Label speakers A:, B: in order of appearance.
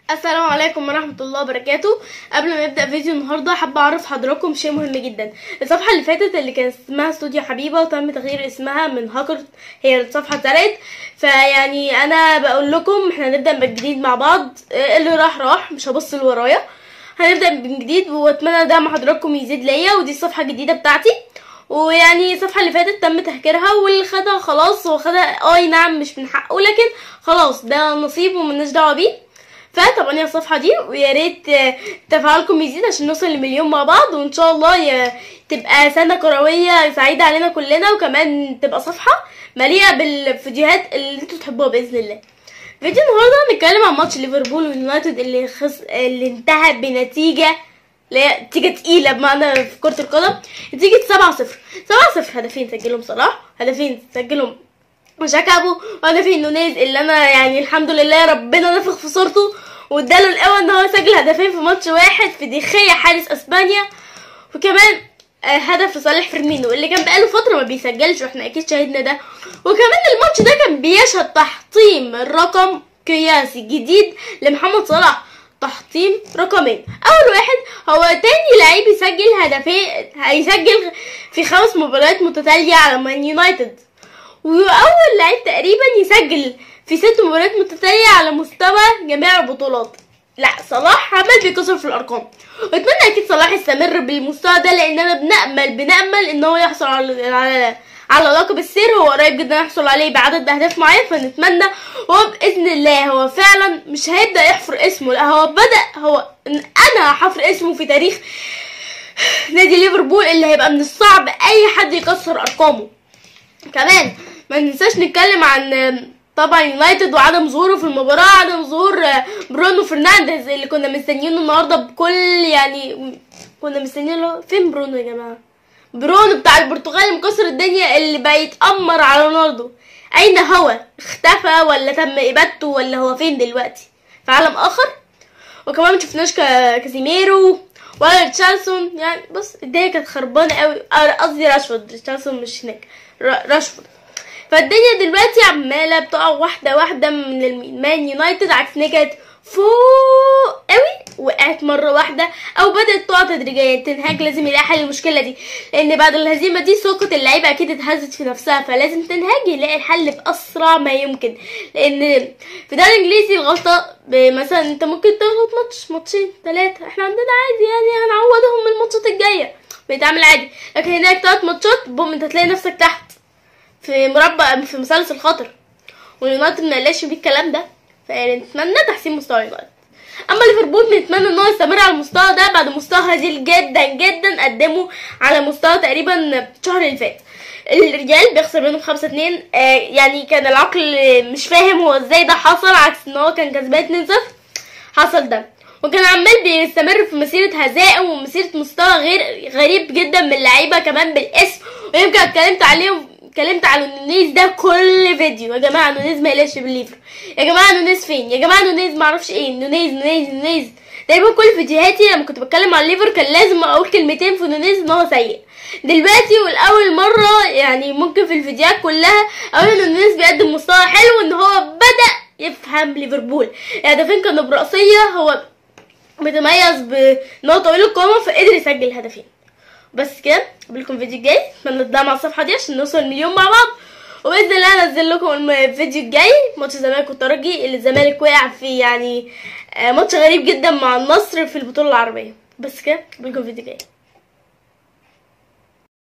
A: السلام عليكم ورحمة الله وبركاته قبل ما نبدأ فيديو النهاردة حابة أعرف حضراتكم شيء مهم جدا الصفحة اللي فاتت اللي كان اسمها استوديو حبيبة وتم تغيير اسمها من هاكر هي الصفحة اتسرقت فيعني أنا بقول لكم احنا هنبدأ من جديد مع بعض إيه اللي راح راح مش هبص لورايا هنبدأ من جديد واتمنى دعم حضراتكم يزيد ليا ودي الصفحة الجديدة بتاعتي ويعني الصفحة اللي فاتت تم تهكيرها واللي خدها خلاص هو خدها اي نعم مش من حقه لكن خلاص ده نصيب وملناش دعوة بيه فتابعوني على الصفحه دي ويا ريت آه، تفاعلكم يزيد عشان نوصل لمليون مع بعض وان شاء الله ي- تبقى سنه كرويه سعيده علينا كلنا وكمان تبقى صفحه مليئه بالفيديوهات اللي انتوا تحبوها باذن الله فيديو النهارده هنتكلم عن ماتش ليفربول واليونايتد اللي خس... اللي انتهى بنتيجه اللي هي نتيجة تقيلة بمعنى في كرة القدم نتيجة سبعة صفر سبعة صفر هدفين سجلهم صلاح هدفين سجلهم وشكابو وهدفين نونيز اللي انا يعني الحمد لله ربنا نفخ في صورته واداله القوة ان هو يسجل هدفين في ماتش واحد في ديخية حارس اسبانيا وكمان آه، هدف لصالح فيرمينو اللي كان بقاله فترة ما بيسجلش واحنا اكيد شاهدنا ده وكمان الماتش ده كان بيشهد تحطيم الرقم قياسي جديد لمحمد صلاح تحطيم رقمين اول واحد هو تاني لعيب يسجل هدفين هيسجل في خمس مباريات متتالية على مان يونايتد واول لعيب تقريبا يسجل في ست مباريات متتالية على مستوى جميع البطولات لا صلاح عمال بيكسر في الارقام واتمنى اكيد صلاح يستمر بالمستوى ده لاننا بنامل بنامل ان هو يحصل على على على لقب السير هو قريب جدا يحصل عليه بعدد اهداف معين فنتمنى هو باذن الله هو فعلا مش هيبدا يحفر اسمه لا هو بدا هو انا هحفر اسمه في تاريخ نادي ليفربول اللي هيبقى من الصعب اي حد يكسر ارقامه كمان ما ننساش نتكلم عن طبعا يونايتد وعدم ظهوره في المباراة عدم ظهور برونو فرنانديز اللي كنا مستنيينه النهارده بكل يعني كنا مستنيينه فين برونو يا جماعة برونو بتاع البرتغال اللي مكسر الدنيا اللي بقى يتأمر على رونالدو أين هو؟ اختفى ولا تم إبادته ولا هو فين دلوقتي؟ في عالم آخر؟ وكمان ما شفناش كا- كازيميرو ولا ريتشارلسون يعني بص الدنيا كانت خربانه قوي آه، قصدي راشفورد ريتشارلسون مش هناك را- راشفورد فالدنيا دلوقتي عماله بتقع واحده واحده من المان يونايتد عكس ان هي كانت فوق قوي وقعت مره واحده او بدات تقع تدريجيا تنهاج لازم يلاقي حل المشكله دي لان بعد الهزيمه دي سقط اللعيبه اكيد اتهزت في نفسها فلازم تنهاج يلاقي الحل باسرع ما يمكن لان في الدوري الانجليزي الغلطه ب- مثلا انت ممكن تغلط ماتش ماتشين ثلاثه احنا عندنا عادي يعني هنعوضهم من الماتشات الجايه بيتعمل عادي لكن هناك ثلاث ماتشات بوم انت تلاقي نفسك تحت في مربع في مثلث الخطر واليونايتد ما قالش بيه الكلام ده فنتمنى تحسين مستوى اليونايتد اما ليفربول بنتمنى ان هو يستمر على المستوى ده بعد مستوى هزيل جدا جدا قدمه على مستوى تقريبا الشهر اللي فات الرجال بيخسر منهم خمسة اتنين آه يعني كان العقل مش فاهم هو ازاي ده حصل عكس ان هو كان كسبان اتنين صفر حصل ده وكان عمال بيستمر في مسيرة هزائم ومسيرة مستوى غير غريب جدا من اللعيبة كمان بالاسم ويمكن اتكلمت عليهم اتكلمت على نونيز ده كل فيديو يا جماعة نونيز ما يلاش بالليفر يا جماعة نونيز فين يا جماعة نونيز معرفش ايه نونيز نونيز نونيز دايما كل فيديوهاتي لما كنت بتكلم عن الليفر كان لازم اقول كلمتين في نونيز ان هو سيء دلوقتي والاول مرة يعني ممكن في الفيديوهات كلها اقول ان نونيز بيقدم مستوى حلو ان هو بدأ يفهم ليفربول الهدفين كانوا برأسية هو متميز بان هو طويل القامة فقدر يسجل هدفين بس كده قبلكم الفيديو الجاي اتمنى تدعموا على الصفحه دي عشان نوصل مليون مع بعض وباذن الله انزل لكم الم- الفيديو الجاي ماتش الزمالك والترجي اللي الزمالك وقع فيه يعني آه، ماتش غريب جدا مع النصر في البطوله العربيه بس كده قبلكم الفيديو الجاي